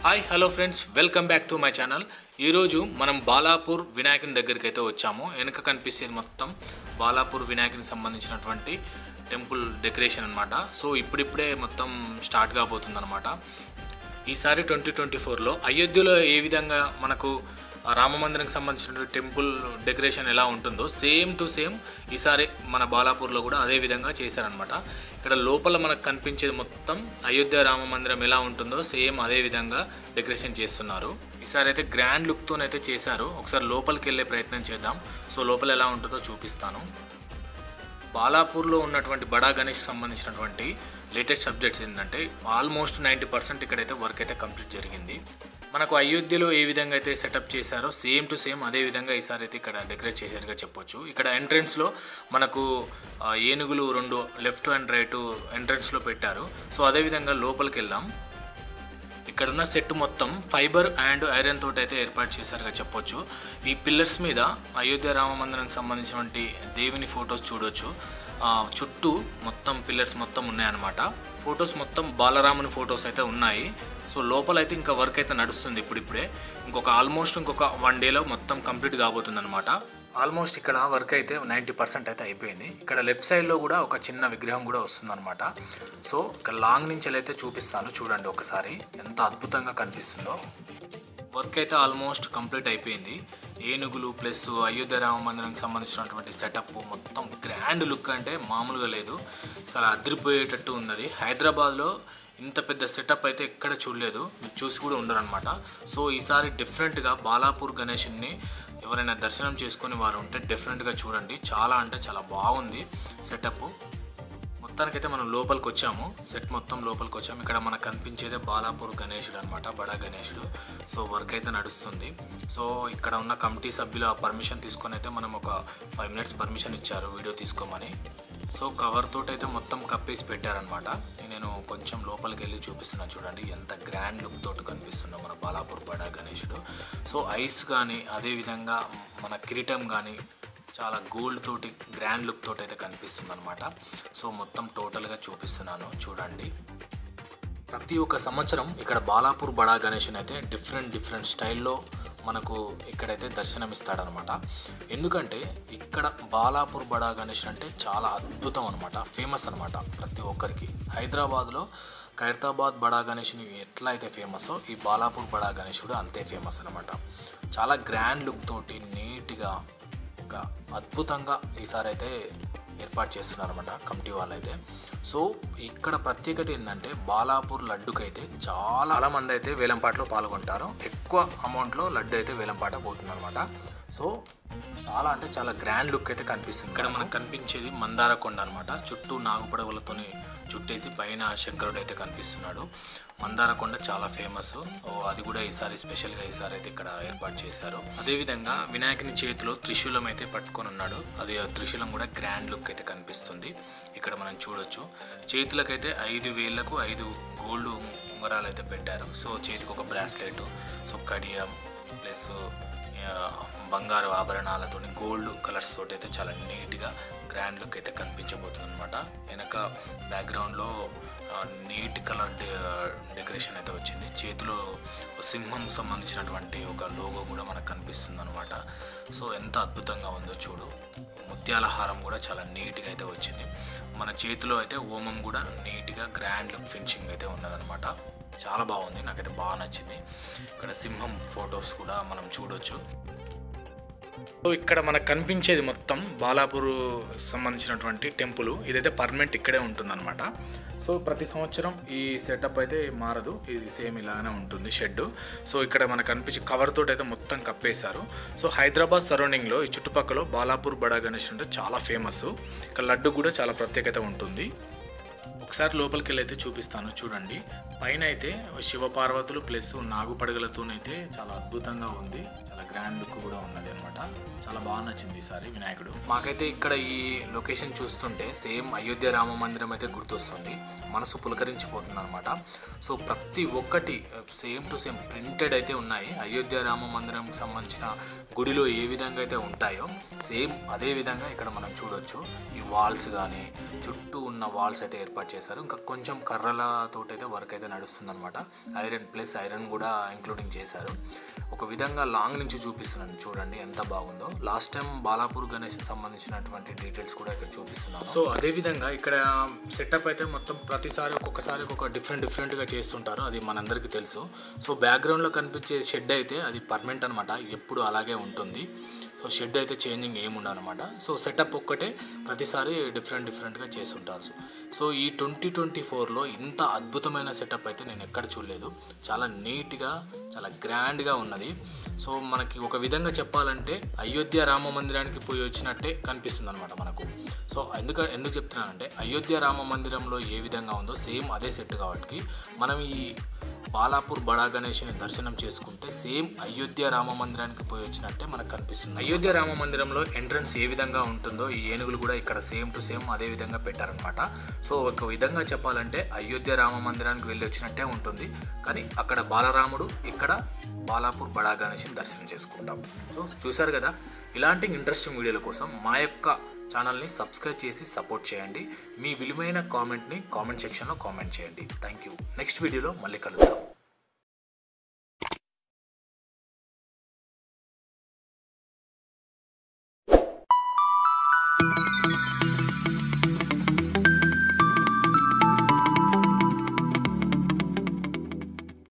hi hello friends welcome back to my channel ఈరోజు మనం బాలాపూర్ వినాయకుని దగ్గరికి అయితే వచ్చాము వెనుక కనిపిస్తేది మొత్తం బాలాపూర్ వినాయకునికి సంబంధించినటువంటి టెంపుల్ డెకరేషన్ అనమాట సో ఇప్పుడిప్పుడే మొత్తం స్టార్ట్ కాబోతుంది అనమాట ఈసారి ట్వంటీ ట్వంటీ ఫోర్లో అయోధ్యలో ఏ విధంగా మనకు ఆ రామ మందిరానికి సంబంధించిన టెంపుల్ డెకరేషన్ ఎలా ఉంటుందో సేమ్ టు సేమ్ ఈసారి మన బాలాపూర్లో కూడా అదే విధంగా చేశారనమాట ఇక్కడ లోపల మనకు కనిపించేది మొత్తం అయోధ్య రామ మందిరం ఎలా ఉంటుందో సేమ్ అదే విధంగా డెకరేషన్ చేస్తున్నారు ఈసారి అయితే గ్రాండ్ లుక్తోనైతే చేశారు ఒకసారి లోపలికి వెళ్ళే ప్రయత్నం చేద్దాం సో లోపల ఎలా ఉంటుందో చూపిస్తాను బాలాపూర్లో ఉన్నటువంటి బడా గణేష్ సంబంధించినటువంటి లేటెస్ట్ సబ్జెక్ట్స్ ఏంటంటే ఆల్మోస్ట్ నైంటీ పర్సెంట్ ఇక్కడైతే వర్క్ అయితే కంప్లీట్ జరిగింది మనకు అయోధ్యలో ఏ విధంగా అయితే సెటప్ చేశారో సేమ్ టు సేమ్ అదే విధంగా ఈసారి అయితే ఇక్కడ డెకరేట్ చేశారుగా చెప్పొచ్చు ఇక్కడ ఎంట్రన్స్లో మనకు ఆ, ఏనుగులు రెండు లెఫ్ట్ అండ్ రైట్ ఎంట్రన్స్లో పెట్టారు సో అదే విధంగా లోపలికి వెళ్దాం ఇక్కడ ఉన్న సెట్ మొత్తం ఫైబర్ అండ్ ఐరన్ తోటి అయితే ఏర్పాటు చేశారుగా చెప్పొచ్చు ఈ పిల్లర్స్ మీద అయోధ్య రామ మందిరానికి సంబంధించినటువంటి దేవుని ఫొటోస్ చూడొచ్చు ఆ, చుట్టూ మొత్తం పిల్లర్స్ మొత్తం ఉన్నాయన్నమాట ఫొటోస్ మొత్తం బాలరాముని ఫొటోస్ అయితే ఉన్నాయి సో లోపల అయితే ఇంకా వర్క్ అయితే నడుస్తుంది ఇప్పుడిప్పుడే ఇంకొక ఆల్మోస్ట్ ఇంకొక వన్ డేలో మొత్తం కంప్లీట్ కాబోతుంది అనమాట ఆల్మోస్ట్ ఇక్కడ వర్క్ అయితే నైంటీ పర్సెంట్ అయితే అయిపోయింది ఇక్కడ లెఫ్ట్ సైడ్లో కూడా ఒక చిన్న విగ్రహం కూడా వస్తుందన్నమాట సో ఇక్కడ లాంగ్ నుంచి అయితే చూపిస్తాను చూడండి ఒకసారి ఎంత అద్భుతంగా కనిపిస్తుందో వర్క్ అయితే ఆల్మోస్ట్ కంప్లీట్ అయిపోయింది ఏనుగులు ప్లస్ అయోధ్య రామ మందిరానికి సంబంధించినటువంటి సెటప్ మొత్తం గ్రాండ్ లుక్ అంటే మామూలుగా లేదు చాలా అదిరిపోయేటట్టు ఉన్నది హైదరాబాద్లో ఇంత పెద్ద సెటప్ అయితే ఎక్కడ చూడలేదు మీరు చూసి కూడా ఉండరనమాట సో ఈసారి డిఫరెంట్గా బాలాపూర్ గణేషుని ఎవరైనా దర్శనం చేసుకొని వారు ఉంటే డెఫినెట్గా చూడండి చాలా అంటే చాలా బాగుంది సెటప్ మొత్తానికైతే మనం లోపలికి వచ్చాము సెట్ మొత్తం లోపలికి వచ్చాము ఇక్కడ మనకు కనిపించేదే బాలాపూర్ గణేశుడు అనమాట బడా గణేశుడు సో వర్క్ అయితే నడుస్తుంది సో ఇక్కడ ఉన్న కమిటీ సభ్యులు ఆ పర్మిషన్ తీసుకొని అయితే మనం ఒక ఫైవ్ మినిట్స్ పర్మిషన్ ఇచ్చారు వీడియో తీసుకోమని సో కవర్ తోటి అయితే మొత్తం కప్పేసి పెట్టారనమాట నేను కొంచెం లోపలికి వెళ్ళి చూపిస్తున్నాను చూడండి ఎంత గ్రాండ్ లుక్ తోటి కనిపిస్తుందో మన బాలాపూర్ బడా గణేశుడు సో ఐస్ కానీ అదేవిధంగా మన కిరీటం కానీ చాలా గోల్డ్ తోటి గ్రాండ్ లుక్ తోటి అయితే కనిపిస్తుంది అనమాట సో మొత్తం టోటల్గా చూపిస్తున్నాను చూడండి ప్రతి ఒక్క సంవత్సరం ఇక్కడ బాలాపూర్ బడా గణేషన్ అయితే డిఫరెంట్ డిఫరెంట్ స్టైల్లో మనకు ఇక్కడైతే దర్శనమిస్తాడనమాట ఎందుకంటే ఇక్కడ బాలాపూర్ బడా గణేష్ అంటే చాలా అద్భుతం అనమాట ఫేమస్ అనమాట ప్రతి ఒక్కరికి హైదరాబాద్లో ఖైరతాబాద్ బడా గణేష్ని ఎట్లా అయితే ఫేమసో ఈ బాలాపూర్ బడా గణేష్ కూడా అంతే ఫేమస్ అనమాట చాలా గ్రాండ్ లుక్ తోటి నీట్గా ఒక అద్భుతంగా ఈసారి అయితే ఏర్పాటు చేస్తున్నారన్నమాట కమిటీ వాళ్ళు అయితే సో ఇక్కడ ప్రత్యేకత ఏంటంటే బాలాపూర్ లడ్డుకైతే చాలా మంది అయితే వేలంపాటలో పాల్గొంటారు ఎక్కువ అమౌంట్లో లడ్డు అయితే వేలంపాట పోతుంది అనమాట సో చాలా అంటే చాలా గ్రాండ్ లుక్ అయితే కనిపిస్తుంది ఇక్కడ మనకు కనిపించేది మందార కొండ అనమాట చుట్టూ నాగుపడవలతోని చుట్టేసి పైన శంకరుడు అయితే కనిపిస్తున్నాడు మందార కొండ చాలా ఫేమస్ అది కూడా ఈసారి స్పెషల్గా ఈసారి అయితే ఇక్కడ ఏర్పాటు చేశారు అదేవిధంగా వినాయకుని చేతిలో త్రిశూలం అయితే పట్టుకొని ఉన్నాడు అది ఆ త్రిశూలం కూడా గ్రాండ్ లుక్ అయితే కనిపిస్తుంది ఇక్కడ మనం చూడొచ్చు చేతులకైతే ఐదు వేళ్లకు ఐదు గోల్డ్ ఉంగరాలు అయితే పెట్టారు సో చేతికి ఒక బ్రాస్లెట్ సో కడియం ప్లస్ ఆ, బంగారు ఆభరణాలతో గోల్డ్ కలర్స్ తోటి అయితే చాలా నీట్గా గ్రాండ్ లుక్ అయితే కనిపించబోతుంది అనమాట వెనక బ్యాక్గ్రౌండ్లో నీట్ కలర్ డెకరేషన్ అయితే వచ్చింది చేతిలో సింహం సంబంధించినటువంటి ఒక లోగో కూడా మనకు కనిపిస్తుంది అనమాట సో ఎంత అద్భుతంగా ఉందో చూడు ముత్యాల హారం కూడా చాలా నీట్గా అయితే వచ్చింది మన చేతిలో అయితే ఓమం కూడా నీట్గా గ్రాండ్ లుక్ ఫినిషింగ్ అయితే ఉన్నదనమాట చాలా బాగుంది నాకైతే బాగా నచ్చింది ఇక్కడ సింహం ఫొటోస్ కూడా మనం చూడొచ్చు సో ఇక్కడ మనకు కనిపించేది మొత్తం బాలాపూర్ సంబంధించినటువంటి టెంపుల్ ఇదైతే పర్మనెంట్ ఇక్కడే ఉంటుందన్నమాట సో ప్రతి సంవత్సరం ఈ సెటప్ అయితే మారదు ఇది సేమ్ ఇలానే ఉంటుంది షెడ్ సో ఇక్కడ మనకు కనిపించే కవర్ తోటి అయితే మొత్తం కప్పేశారు సో హైదరాబాద్ సరౌండింగ్లో ఈ చుట్టుపక్కల బాలాపూర్ బడా గణేష్ అంటే చాలా ఫేమస్ ఇక్కడ లడ్డు కూడా చాలా ప్రత్యేకత ఉంటుంది ఒకసారి లోపలికి వెళ్ళి అయితే చూపిస్తాను చూడండి పైన అయితే శివపార్వతులు ప్లస్ నాగు పడగలతోనైతే చాలా అద్భుతంగా ఉంది చాలా గ్రాండ్ లుక్ కూడా ఉన్నది అనమాట చాలా బాగా నచ్చింది ఈసారి వినాయకుడు మాకైతే ఇక్కడ ఈ లొకేషన్ చూస్తుంటే సేమ్ అయోధ్య రామ మందిరం అయితే గుర్తొస్తుంది మనసు పులకరించిపోతుంది అనమాట సో ప్రతి ఒక్కటి సేమ్ టు సేమ్ ప్రింటెడ్ అయితే ఉన్నాయి అయోధ్య రామ మందిరంకి సంబంధించిన గుడిలో ఏ విధంగా అయితే ఉంటాయో సేమ్ అదే విధంగా ఇక్కడ మనం చూడొచ్చు ఈ వాల్స్ కానీ చుట్టూ ఉన్న వాల్స్ అయితే ఏర్పాటు చేశారు చేశారు ఇంకా కొంచెం కర్రలతో అయితే వర్క్ అయితే నడుస్తుందన్నమాట ఐరన్ ప్లస్ ఐరన్ కూడా ఇంక్లూడింగ్ చేశారు ఒక విధంగా లాంగ్ నుంచి చూపిస్తున్నాను చూడండి ఎంత బాగుందో లాస్ట్ టైం బాలాపూర్ గణేష్ సంబంధించినటువంటి డీటెయిల్స్ కూడా ఇక్కడ చూపిస్తున్నాను సో అదే విధంగా ఇక్కడ సెటప్ అయితే మొత్తం ప్రతిసారి ఒక్కొక్కసారి ఒక్కొక్క డిఫరెంట్ డిఫరెంట్గా చేస్తుంటారు అది మనందరికీ తెలుసు సో బ్యాక్గ్రౌండ్లో కనిపించే షెడ్ అయితే అది పర్మనెంట్ అనమాట ఎప్పుడు అలాగే ఉంటుంది సో షెడ్ అయితే చేంజింగ్ ఏమి ఉండదన్నమాట సో సెటప్ ఒక్కటే ప్రతిసారి డిఫరెంట్ డిఫరెంట్గా చేస్తుంటారు సో ఈ ట్వంటీ ట్వంటీ ఫోర్లో ఇంత అద్భుతమైన సెటప్ అయితే నేను ఎక్కడ చూడలేదు చాలా నీట్గా చాలా గ్రాండ్గా ఉన్నది సో మనకి ఒక విధంగా చెప్పాలంటే అయోధ్య రామ మందిరానికి పోయి వచ్చినట్టే కనిపిస్తుంది అనమాట మనకు సో ఎందుకు ఎందుకు చెప్తున్నానంటే అయోధ్య రామ మందిరంలో ఏ విధంగా ఉందో సేమ్ అదే సెట్ కాబట్టి మనం ఈ బాలాపూర్ బడా గణేష్ని దర్శనం చేసుకుంటే సేమ్ అయోధ్య రామ మందిరానికి పోయి వచ్చినట్టే మనకు కనిపిస్తుంది అయోధ్య రామ మందిరంలో ఎంట్రన్స్ ఏ విధంగా ఉంటుందో ఈ ఏనుగులు కూడా ఇక్కడ సేమ్ టు సేమ్ అదే విధంగా పెట్టారనమాట సో ఒక విధంగా చెప్పాలంటే అయోధ్య రామ మందిరానికి వెళ్ళి వచ్చినట్టే ఉంటుంది కానీ అక్కడ బాలరాముడు ఇక్కడ బాలాపూర్ బడా గణేష్ని దర్శనం చేసుకుంటాం సో చూసారు కదా ఇలాంటి ఇంట్రెస్టింగ్ వీడియోల కోసం మా యొక్క ఛానల్ని సబ్స్క్రైబ్ చేసి సపోర్ట్ చేయండి మీ విలువైన కామెంట్ని కామెంట్ సెక్షన్లో కామెంట్ చేయండి థ్యాంక్ యూ నెక్స్ట్ వీడియోలో మళ్ళీ కలుద్దాం